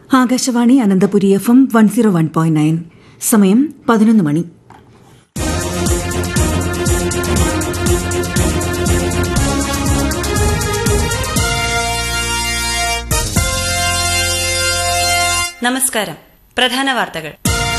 Akashvani Ananthapuri F M one zero one point nine സമയം പതിനൊന്ന് മണി നമസ്കാരം പ്രധാന വാർത്തകൾ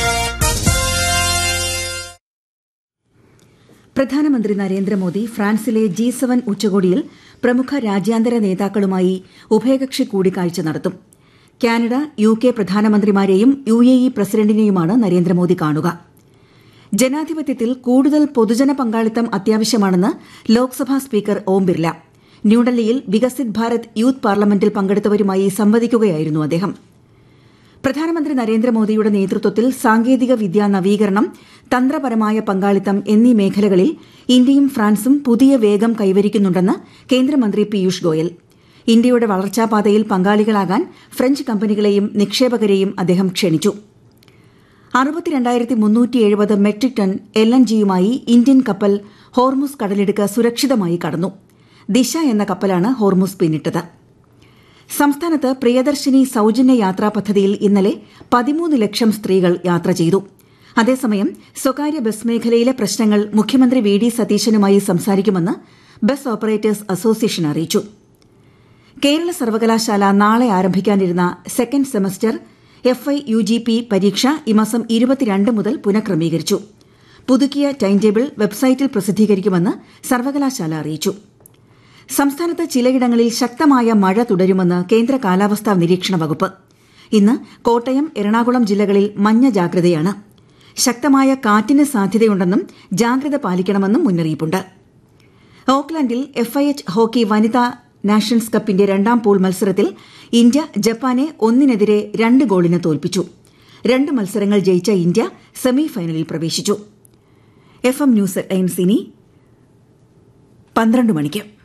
പ്രധാനമന്ത്രി നരേന്ദ്രമോദി ഫ്രാൻസിലെ ജി സെവൻ ഉച്ചകോടിയിൽ പ്രമുഖ രാജ്യാന്തര നേതാക്കളുമായി ഉഭയകക്ഷി കൂടിക്കാഴ്ച നടത്തും കാനഡ യു കെ പ്രധാനമന്ത്രിമാരെയും യു എ ഇ പ്രസിഡന്റിനെയുമാണ് നരേന്ദ്രമോദി കാണുക ജനാധിപത്യത്തിൽ കൂടുതൽ പൊതുജന പങ്കാളിത്തം അത്യാവശ്യമാണെന്ന് ലോക്സഭാ സ്പീക്കർ ഓം ബിർല ന്യൂഡൽഹിയിൽ വികസിത് ഭാരത് യൂത്ത് പാർലമെന്റിൽ പങ്കെടുത്തവരുമായി സംവദിക്കുകയായിരുന്നു അദ്ദേഹം പ്രധാനമന്ത്രി നരേന്ദ്രമോദിയുടെ നേതൃത്വത്തിൽ സാങ്കേതിക വിദ്യാ നവീകരണം തന്ത്രപരമായ പങ്കാളിത്തം എന്നീ മേഖലകളിൽ ഇന്ത്യയും ഫ്രാൻസും പുതിയ വേഗം കൈവരിക്കുന്നുണ്ടെന്ന് കേന്ദ്രമന്ത്രി പീയൂഷ് ഗോയൽ ഇന്ത്യയുടെ വളർച്ചാപാതയിൽ പങ്കാളികളാകാൻ ഫ്രഞ്ച് കമ്പനികളെയും നിക്ഷേപകരെയും അദ്ദേഹം ക്ഷണിച്ചു അറുപത്തിരണ്ടായിരത്തി മുന്നൂറ്റി എഴുപത് മെട്രിക് ടൺ എൽ എൻ ജിയുമായി ഇന്ത്യൻ കപ്പൽ ഹോർമുസ് കടലിടുക്ക് സുരക്ഷിതമായി കടന്നു ദിശ എന്ന കപ്പലാണ് ഹോർമുസ് പിന്നിട്ടത് സംസ്ഥാനത്ത് പ്രിയദർശിനി സൌജന്യ യാത്രാ പദ്ധതിയിൽ ഇന്നലെ പതിമൂന്ന് ലക്ഷം സ്ത്രീകൾ യാത്ര ചെയ്തു അതേസമയം സ്വകാര്യ ബസ് മേഖലയിലെ പ്രശ്നങ്ങൾ മുഖ്യമന്ത്രി വി ഡി സതീശനുമായി സംസാരിക്കുമെന്ന് ബസ് ഓപ്പറേറ്റേഴ്സ് അസോസിയേഷൻ അറിയിച്ചു കേരള സർവകലാശാല നാളെ ആരംഭിക്കാനിരുന്ന second semester F I U G P പരീക്ഷ ഈ മാസം ഇരുപത്തിരണ്ട് മുതൽ പുനഃക്രമീകരിച്ചു പുതുക്കിയ ടൈം ടേബിൾ വെബ്സൈറ്റിൽ പ്രസിദ്ധീകരിക്കുമെന്ന് സർവകലാശാല അറിയിച്ചു സംസ്ഥാനത്ത് ചിലയിടങ്ങളിൽ ശക്തമായ മഴ തുടരുമെന്ന് കേന്ദ്ര കാലാവസ്ഥാ നിരീക്ഷണ വകുപ്പ് ഇന്ന് കോട്ടയം എറണാകുളം ജില്ലകളിൽ മഞ്ഞ ജാഗ്രതയാണ് ശക്തമായ കാറ്റിന് സാധ്യതയുണ്ടെന്നും ജാഗ്രത പാലിക്കണമെന്നും മുന്നറിയിപ്പുണ്ട് ഓക്ലാൻഡിൽ എഫ്ഐഎച്ച് ഹോക്കി വനിതാ നാഷൻസ് കപ്പിന്റെ രണ്ടാം പൂൾ മത്സരത്തിൽ ഇന്ത്യ ജപ്പാനെ ഒന്നിനെതിരെ രണ്ട് ഗോളിന് തോൽപ്പിച്ചു രണ്ട് മത്സരങ്ങൾ ജയിച്ച ഇന്ത്യ സെമി ഫൈനലിൽ പ്രവേശിച്ചു എഫ് എം ന്യൂസ് ടൈംസ് ഇനി പന്ത്രണ്ട് മണിക്ക്